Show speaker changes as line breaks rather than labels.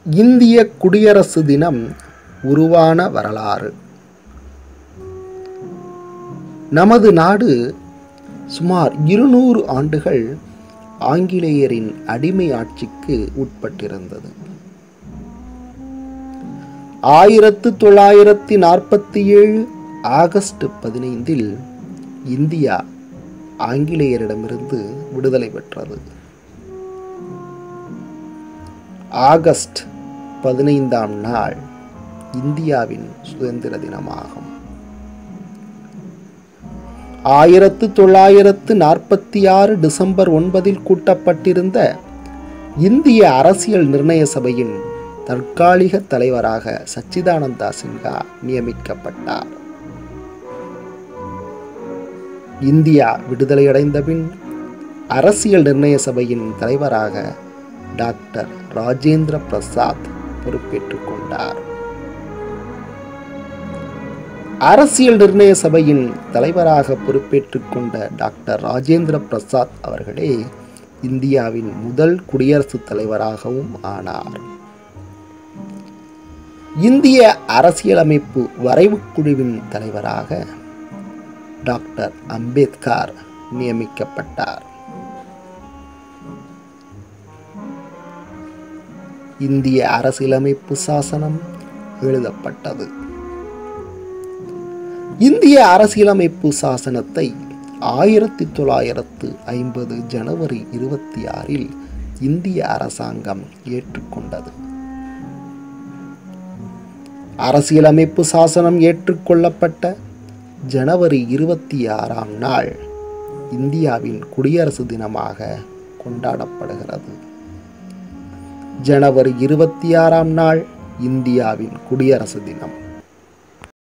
இந்திய குடியரசு தினம் உருவான வரலாறு நமது நாடு சுமார் இருநூறு ஆண்டுகள் ஆங்கிலேயரின் அடிமை ஆட்சிக்கு உட்பட்டிருந்தது ஆயிரத்து தொள்ளாயிரத்தி நாற்பத்தி ஏழு ஆகஸ்ட் பதினைந்தில் இந்தியா ஆங்கிலேயரிடமிருந்து விடுதலை பெற்றது ஆகஸ்ட் பதினைந்தாம் நாள் இந்தியாவின் சுதந்திர தினமாகும் ஆயிரத்து தொள்ளாயிரத்து நாற்பத்தி ஆறு டிசம்பர் ஒன்பதில் கூட்டப்பட்டிருந்த இந்திய அரசியல் நிர்ணய சபையின் தற்காலிக தலைவராக சச்சிதானந்தா சின்ஹா நியமிக்கப்பட்டார் இந்தியா விடுதலையடைந்த பின் அரசியல் நிர்ணய சபையின் தலைவராக டாக்டர் ராஜேந்திர பிரசாத் பொறுப்பேற்றுக் கொண்டார் அரசியல் நிர்ணய சபையின் தலைவராக பொறுப்பேற்றுக் கொண்ட டாக்டர் ராஜேந்திர பிரசாத் அவர்களே இந்தியாவின் முதல் குடியரசுத் தலைவராகவும் ஆனார் இந்திய அரசியலமைப்பு வரைவுக் குழுவின் தலைவராக டாக்டர் அம்பேத்கர் நியமிக்கப்பட்டார் இந்திய அரசியலமைப்பு சாசனம் எழுதப்பட்டது இந்திய அரசியலமைப்பு சாசனத்தை ஆயிரத்தி தொள்ளாயிரத்து ஐம்பது ஜனவரி இருபத்தி ஆறில் இந்திய அரசாங்கம் ஏற்றுக்கொண்டது அரசியலமைப்பு சாசனம் ஏற்றுக்கொள்ளப்பட்ட ஜனவரி இருபத்தி ஆறாம் நாள் இந்தியாவின் குடியரசு தினமாக கொண்டாடப்படுகிறது ஜனவரி இருபத்தி ஆறாம் நாள் இந்தியாவின் குடியரசு தினம்